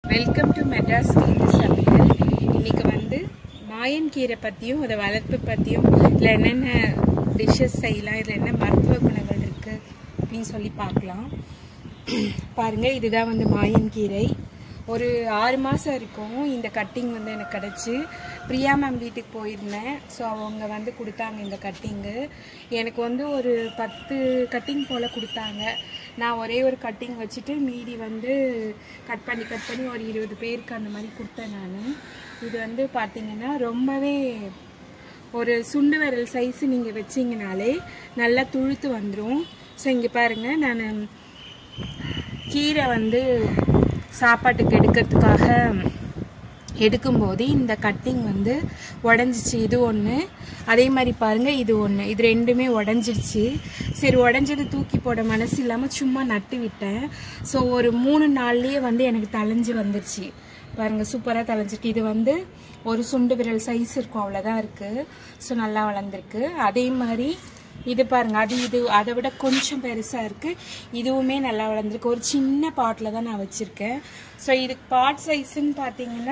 welcome to Madras வீட்டு சமையல் இன்னைக்கு வந்து மாயன் கீரை பற்றியும் அதை வளர்ப்பு பற்றியும் இதில் என்னென்ன டிஷ்ஷஸ் செய்யலாம் இதில் என்ன மருத்துவ குணங்கள் இருக்குது அப்படின்னு சொல்லி பார்க்கலாம் பாருங்கள் இதுதான் வந்து மாயன் கீரை ஒரு ஆறு மாதம் இருக்கும் இந்த கட்டிங் வந்து எனக்கு கிடச்சி பிரியா மேம் வீட்டுக்கு போயிருந்தேன் ஸோ அவங்க வந்து கொடுத்தாங்க இந்த கட்டிங்கு எனக்கு வந்து ஒரு பத்து கட்டிங் போல் கொடுத்தாங்க நான் ஒரே ஒரு கட்டிங் வச்சுட்டு மீதி வந்து கட் பண்ணி கட் பண்ணி ஒரு இருபது பேருக்கு அந்த மாதிரி கொடுத்தேன் நான் இது வந்து பார்த்திங்கன்னா ரொம்பவே ஒரு சுண்டு விரல் சைஸ் நீங்கள் வச்சிங்கனாலே நல்லா துளுத்து வந்துடும் ஸோ இங்கே பாருங்கள் நான் கீரை வந்து சாப்பாட்டுக்கு எடுக்கிறதுக்காக எடுக்கும்போது இந்த கட்டிங் வந்து உடஞ்சிச்சு இது ஒன்று அதே மாதிரி பாருங்கள் இது ஒன்று இது ரெண்டுமே உடஞ்சிருச்சு சரி உடஞ்சது தூக்கி போட மனசு இல்லாமல் சும்மா நட்டு விட்டேன் ஸோ ஒரு மூணு நாள்லேயே வந்து எனக்கு தளைஞ்சு வந்துருச்சு பாருங்கள் சூப்பராக தளைஞ்சிருக்கு இது வந்து ஒரு சுண்டு விரல் சைஸ் இருக்கும் அவ்வளோதான் இருக்குது ஸோ நல்லா வளர்ந்துருக்கு அதே மாதிரி இது பாருங்க அது இது அதை விட கொஞ்சம் பெருசாக இருக்குது இதுவுமே நல்லா வளர்ந்துருக்கு ஒரு சின்ன பாட்டில் தான் நான் வச்சுருக்கேன் ஸோ இதுக்கு பாட் சைஸுன்னு பார்த்தீங்கன்னா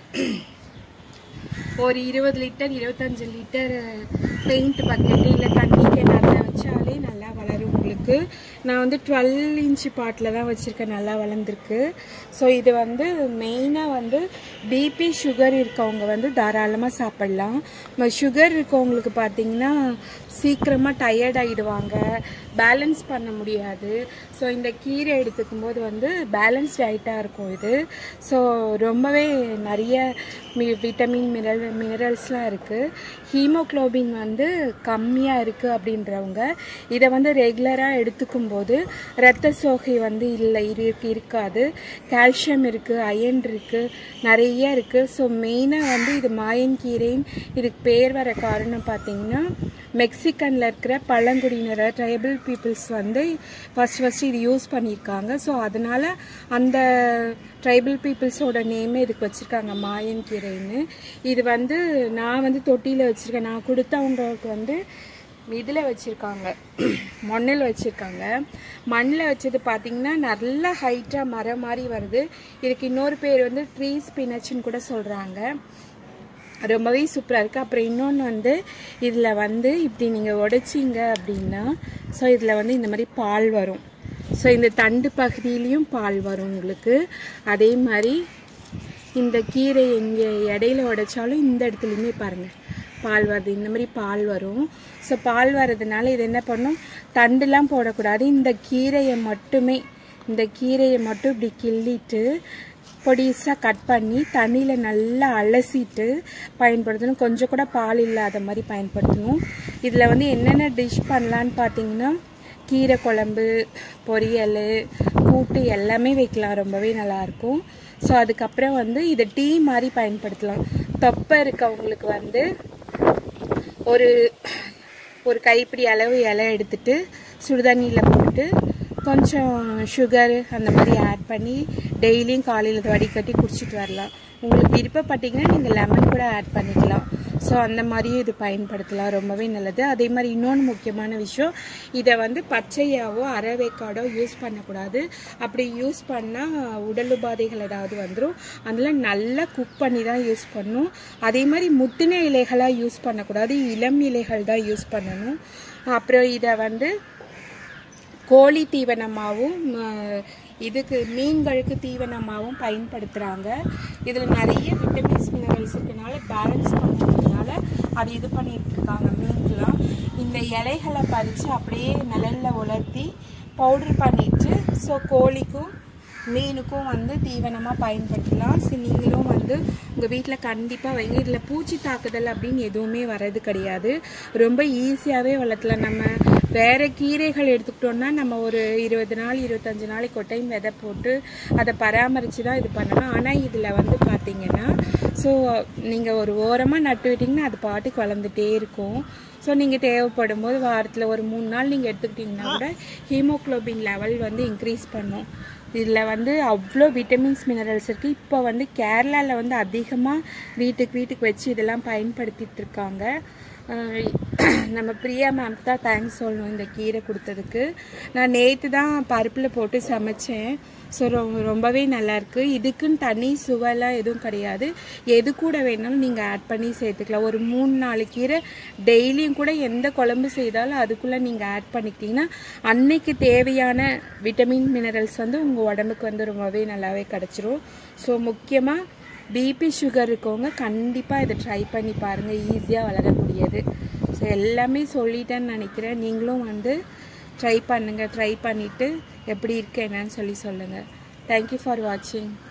ஒரு இருபது லிட்டர் இருபத்தஞ்சு லிட்டர் பெயிண்ட் பக்கெட்டு இல்லை தண்ணி கிணறுல வச்சாலே நல்லா வளரும் உங்களுக்கு நான் வந்து டுவெல் இன்ச்சு பாட்டில் தான் வச்சுருக்கேன் நல்லா வளர்ந்துருக்கு ஸோ இது வந்து மெயினாக வந்து பிபி சுகர் இருக்கவங்க வந்து தாராளமாக சாப்பிட்லாம் சுகர் இருக்கவங்களுக்கு பார்த்தீங்கன்னா சீக்கிரமாக டயர்ட் ஆகிடுவாங்க பேலன்ஸ் பண்ண முடியாது ஸோ இந்த கீரை எடுத்துக்கும் போது வந்து பேலன்ஸ் டயட்டாக இருக்கும் இது ஸோ ரொம்பவே நிறைய மி விட்டமின் மினரல் மினரல்ஸ்லாம் இருக்குது ஹீமோக்ளோபின் வந்து கம்மியாக இருக்குது அப்படின்றவங்க இதை வந்து ரெகுலராக எடுத்துக்கும் போது இரத்த சோகை வந்து இல்லை இருக்கு இருக்காது கால்சியம் இருக்குது அயன் இருக்குது நிறைய இருக்குது ஸோ மெயினாக வந்து இது மாயன் கீரைன்னு இதுக்கு பேர் வர காரணம் பார்த்தீங்கன்னா மெக்சிகனில் இருக்கிற பழங்குடியினர் ட்ரைபல் பீப்புள்ஸ் வந்து ஃபஸ்ட் ஃபஸ்ட்டு இது யூஸ் பண்ணியிருக்காங்க ஸோ அதனால் அந்த ட்ரைபல் பீப்புள்ஸோட நேமே இதுக்கு வச்சுருக்காங்க மாயன் கீரைன்னு இது வந்து நான் வந்து தொட்டியில் வச்சுருக்கேன் நான் கொடுத்தவங்களுக்கு வந்து இதில் வச்சுருக்காங்க மண்ணில் வச்சுருக்காங்க மண்ணில் வச்சது பார்த்திங்கன்னா நல்ல ஹைட்டாக மரம் மாதிரி வருது இதுக்கு இன்னொரு பேர் வந்து ட்ரீ ஸ்பினச்சுன்னு கூட சொல்கிறாங்க ரொம்பவே சூப்பராக இருக்குது அப்புறம் இன்னொன்று வந்து இதில் வந்து இப்படி நீங்கள் உடைச்சிங்க அப்படின்னா ஸோ இதில் வந்து இந்த மாதிரி பால் வரும் ஸோ இந்த தண்டு பகுதியிலையும் பால் வரும் உங்களுக்கு அதே மாதிரி இந்த கீரை எங்கே இடையில உடைச்சாலும் இந்த இடத்துலையுமே பாருங்கள் பால் வருது இந்த மாதிரி பால் வரும் ஸோ பால் வர்றதுனால இது என்ன பண்ணும் தண்டுலாம் போடக்கூடாது இந்த கீரையை மட்டுமே இந்த கீரையை மட்டும் இப்படி கிள்ளிட்டு பொடிசாக கட் பண்ணி தண்ணியில் நல்லா அலசிட்டு பயன்படுத்தணும் கொஞ்சம் கூட பால் இல்லாத மாதிரி பயன்படுத்தணும் இதில் வந்து என்னென்ன டிஷ் பண்ணலான்னு பார்த்தீங்கன்னா கீரை குழம்பு பொரியல் கூட்டு எல்லாமே வைக்கலாம் ரொம்பவே நல்லாயிருக்கும் ஸோ அதுக்கப்புறம் வந்து இதை டீ மாதிரி பயன்படுத்தலாம் தொப்பை இருக்கவங்களுக்கு வந்து ஒரு ஒரு கைப்பிடி அளவு இலை எடுத்துட்டு சுடுதண்ணியில் போட்டு கொஞ்சம் சுகரு அந்த மாதிரி ஆட் பண்ணி டெய்லியும் காலையில் வடிகட்டி குடிச்சிட்டு வரலாம் உங்களுக்கு விருப்பப்பட்டீங்கன்னா நீங்கள் லெமன் கூட ஆட் பண்ணிக்கலாம் ஸோ அந்த மாதிரியும் இது பயன்படுத்தலாம் ரொம்பவே நல்லது அதே மாதிரி இன்னொன்று முக்கியமான விஷயம் இதை வந்து பச்சையாவோ அரைவேக்காடோ யூஸ் பண்ணக்கூடாது அப்படி யூஸ் பண்ணால் உடல் உபாதைகள் ஏதாவது வந்துடும் அதில் நல்லா குக் பண்ணி தான் யூஸ் பண்ணணும் அதே மாதிரி முத்தின இலைகளாக யூஸ் பண்ணக்கூடாது இளம் இலைகள் தான் யூஸ் பண்ணணும் அப்புறம் இதை வந்து கோழி தீவனமாகவும் இதுக்கு மீன்களுக்கு தீவனமாகவும் பயன்படுத்துகிறாங்க இதில் நிறைய விட்டமின்ஸ் மினரல்ஸ் இருக்கனால பேலன்ஸ் பண்ணுறதுனால அது இது பண்ணிட்டு இருக்காங்க மீன்கெலாம் இந்த இலைகளை பறித்து அப்படியே நிழலில் உலர்த்தி பவுடர் பண்ணிட்டு ஸோ கோழிக்கும் மீனுக்கும் வந்து தீவனமாக பயன்படுத்தலாம் ஸோ நீங்களும் வந்து உங்கள் வீட்டில் கண்டிப்பாக வைங்க இதில் பூச்சி தாக்குதல் அப்படின்னு எதுவுமே வர்றது கிடையாது ரொம்ப ஈஸியாகவே வளர்த்தலாம் நம்ம வேறு கீரைகள் எடுத்துக்கிட்டோம்னா நம்ம ஒரு இருபது நாள் இருபத்தஞ்சி நாளைக்கு ஒரு டைம் விதை போட்டு அதை பராமரித்து தான் இது பண்ணணும் ஆனால் இதில் வந்து பார்த்தீங்கன்னா ஸோ நீங்கள் ஒரு ஓரமாக நட்டு விட்டிங்கன்னா அது பாட்டுக்கு வளர்ந்துட்டே இருக்கும் ஸோ நீங்கள் தேவைப்படும் போது வாரத்தில் ஒரு மூணு நாள் நீங்கள் எடுத்துக்கிட்டிங்கன்னா கூட ஹீமோக்ளோபின் லெவல் வந்து இன்க்ரீஸ் பண்ணும் இதில் வந்து அவ்வளோ விட்டமின்ஸ் மினரல்ஸ் இருக்குது இப்போ வந்து கேரளாவில் வந்து அதிகமாக வீட்டுக்கு வீட்டுக்கு வச்சு இதெல்லாம் பயன்படுத்திட்டு இருக்காங்க அஹ் நம்ம பிரியா மேம்க்கு தான் தேங்க்ஸ் சொல்லணும் இந்த கீரை கொடுத்ததுக்கு நான் நேற்று தான் பருப்பில் போட்டு சமைச்சேன் ஸோ ரொம்பவே நல்லாயிருக்கு இதுக்குன்னு தனி சுவைலாம் எதுவும் கிடையாது எது கூட வேணாலும் நீங்கள் ஆட் பண்ணி சேர்த்துக்கலாம் ஒரு மூணு நாலு கீரை டெய்லியும் கூட எந்த குழம்பு செய்தாலும் அதுக்குள்ளே நீங்கள் ஆட் பண்ணிக்கிட்டிங்கன்னா அன்னைக்கு தேவையான விட்டமின் மினரல்ஸ் வந்து உங்கள் உடம்புக்கு வந்து ரொம்பவே நல்லாவே கிடச்சிரும் ஸோ முக்கியமாக பிபி சுகர் இருக்கவங்க கண்டிப்பாக இதை ட்ரை பண்ணி பாருங்கள் ஈஸியாக வளரக்கூடியது ஸோ எல்லாமே சொல்லிட்டேன்னு நினைக்கிறேன் நீங்களும் வந்து ட்ரை பண்ணுங்கள் ட்ரை பண்ணிவிட்டு எப்படி இருக்கு என்னன்னு சொல்லி சொல்லுங்கள் தேங்க்யூ ஃபார் வாட்சிங்